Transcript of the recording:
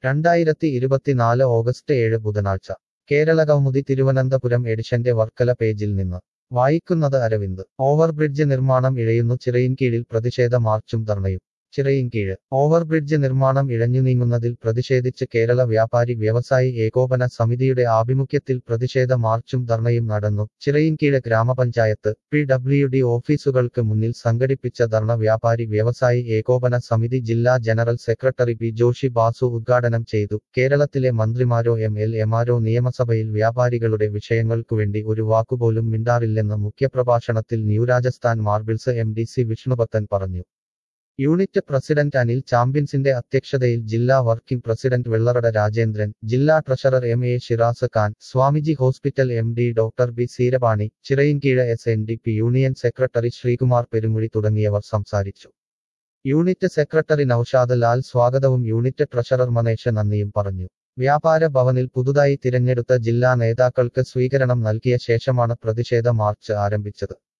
രണ്ടായിരത്തി ഇരുപത്തിനാല് ഓഗസ്റ്റ് ഏഴ് ബുധനാഴ്ച കേരളകൗമുദി തിരുവനന്തപുരം എഡിഷന്റെ വർക്കല പേജിൽ നിന്ന് വായിക്കുന്നത് അരവിന്ദ് ഓവർബ്രിഡ്ജ് നിർമ്മാണം ഇഴയുന്നു ചിറയിൻകീഴിൽ പ്രതിഷേധ മാർച്ചും ധർണയും ചിറയിൻകീഴ് ഓവർബ്രിഡ്ജ് നിർമ്മാണം ഇഴഞ്ഞുനീങ്ങുന്നതിൽ പ്രതിഷേധിച്ച് കേരള വ്യാപാരി വ്യവസായി ഏകോപന സമിതിയുടെ ആഭിമുഖ്യത്തിൽ പ്രതിഷേധ മാർച്ചും ധർണയും നടന്നു ചിറയിൻകീഴ് ഗ്രാമപഞ്ചായത്ത് പി ഡബ്ല്യു ഡി ഓഫീസുകൾക്ക് മുന്നിൽ സംഘടിപ്പിച്ച ധർണ വ്യാപാരി വ്യവസായി ഏകോപന സമിതി ജില്ലാ general secretary P Joshi Basu ഉദ്ഘാടനം ചെയ്തു കേരളത്തിലെ മന്ത്രിമാരോ എം എൽ എമാരോ നിയമസഭയിൽ വ്യാപാരികളുടെ വിഷയങ്ങൾക്കുവേണ്ടി ഒരു വാക്കുപോലും മിണ്ടാറില്ലെന്ന് മുഖ്യപ്രഭാഷണത്തിൽ new Rajasthan marbles M D C Vishnubhakthan പറഞ്ഞു യൂണിറ്റ് പ്രസിഡന്റ് അനിൽ ചാമ്പ്യൻസിന്റെ അധ്യക്ഷതയിൽ ജില്ലാ വർക്കിംഗ് പ്രസിഡന്റ് വെള്ളറട രാജേന്ദ്രൻ ജില്ലാ treasurer M A Shiraz Khan Swamiji hospital M D doctor B Seerapani Chirayinkeezhu S N D P union secretary Sreekumar Perumuzhi തുടങ്ങിയവർ സംസാരിച്ചു യൂണിറ്റ് സെക്രട്ടറി നൌഷാദ് ലാൽ സ്വാഗതവും യൂണിറ്റ് ട്രഷറർ മനേഷ് നന്ദിയും പറഞ്ഞു വ്യാപാര ഭവനിൽ പുതുതായി തിരഞ്ഞെടുത്ത ജില്ലാ നേതാക്കൾക്ക് സ്വീകരണം നൽകിയ ശേഷമാണ് പ്രതിഷേധ മാർച്ച് ആരംഭിച്ചത്